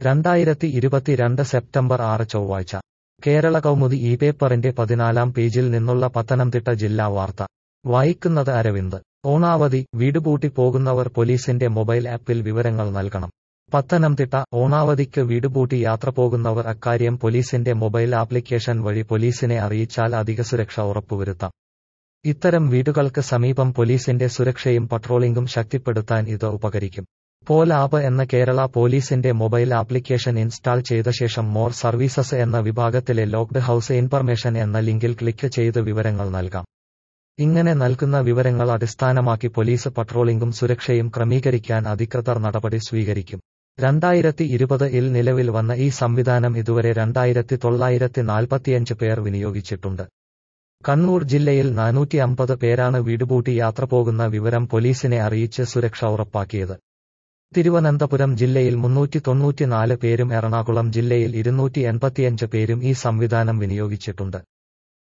രണ്ടായിരത്തി ഇരുപത്തിരണ്ട് സെപ്റ്റംബർ ആറ് ചൊവ്വാഴ്ച കേരള കൗമുദി ഈ പേപ്പറിന്റെ പതിനാലാം പേജിൽ നിന്നുള്ള പത്തനംതിട്ട ജില്ലാ വാർത്ത വായിക്കുന്നത് അരവിന്ദ് ഓണാവധി വീടുപൂട്ടി പോകുന്നവർ പോലീസിന്റെ മൊബൈൽ ആപ്പിൽ വിവരങ്ങൾ നൽകണം പത്തനംതിട്ട ഓണാവധിക്ക് വീടുപൂട്ടി യാത്ര പോകുന്നവർ അക്കാര്യം പോലീസിന്റെ മൊബൈൽ ആപ്ലിക്കേഷൻ വഴി പോലീസിനെ അറിയിച്ചാൽ അധിക സുരക്ഷ ഉറപ്പുവരുത്താം ഇത്തരം വീടുകൾക്ക് സമീപം പോലീസിന്റെ സുരക്ഷയും പട്രോളിംഗും ശക്തിപ്പെടുത്താൻ ഇത് ഉപകരിക്കും പോൽ ആപ്പ് എന്ന കേരള പോലീസിന്റെ മൊബൈൽ ആപ്ലിക്കേഷൻ ഇൻസ്റ്റാൾ ചെയ്ത ശേഷം മോർ സർവീസസ് എന്ന വിഭാഗത്തിലെ ലോക്ഡ് ഹൌസ് ഇൻഫർമേഷൻ എന്ന ലിങ്കിൽ ക്ലിക്ക് ചെയ്ത് വിവരങ്ങൾ നൽകാം ഇങ്ങനെ നൽകുന്ന വിവരങ്ങൾ അടിസ്ഥാനമാക്കി പോലീസ് പട്രോളിംഗും സുരക്ഷയും ക്രമീകരിക്കാൻ അധികൃതർ നടപടി സ്വീകരിക്കും രണ്ടായിരത്തി ഇരുപത് ഇൽ നിലവിൽ വന്ന ഈ സംവിധാനം ഇതുവരെ രണ്ടായിരത്തി തൊള്ളായിരത്തി നാൽപ്പത്തിയഞ്ച് പേർ വിനിയോഗിച്ചിട്ടുണ്ട് കണ്ണൂർ ജില്ലയിൽ നാനൂറ്റി അമ്പത് പേരാണ് വീടുപൂട്ടി യാത്ര പോകുന്ന വിവരം പോലീസിനെ അറിയിച്ച് സുരക്ഷ ഉറപ്പാക്കിയത് തിരുവനന്തപുരം ജില്ലയിൽ മുന്നൂറ്റി തൊണ്ണൂറ്റിനാല് പേരും എറണാകുളം ജില്ലയിൽ ഇരുന്നൂറ്റി എൺപത്തിയഞ്ച് പേരും ഈ സംവിധാനം വിനിയോഗിച്ചിട്ടുണ്ട്